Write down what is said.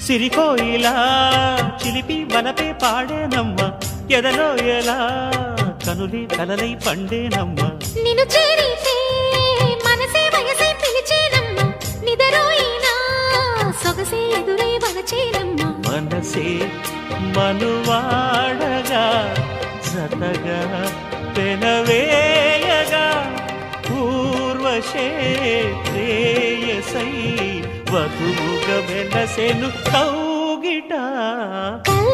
సిరికోయిలా చిలిపి వలపే పాడేనమ్మ ఎదలో ఎలా కనులే కలలై పండేనమ్మ నిన్ను చేరితే మనసే వయసే పిలిచేనమ్మ నిదరోయినా సొగసే ఎదురై వలచేనమ్మ మనసే మనువాడగా జతగా పెనవేయగా పూర్వశే ప్రేయసై వధువుగా వెనసెను కౌగిట కల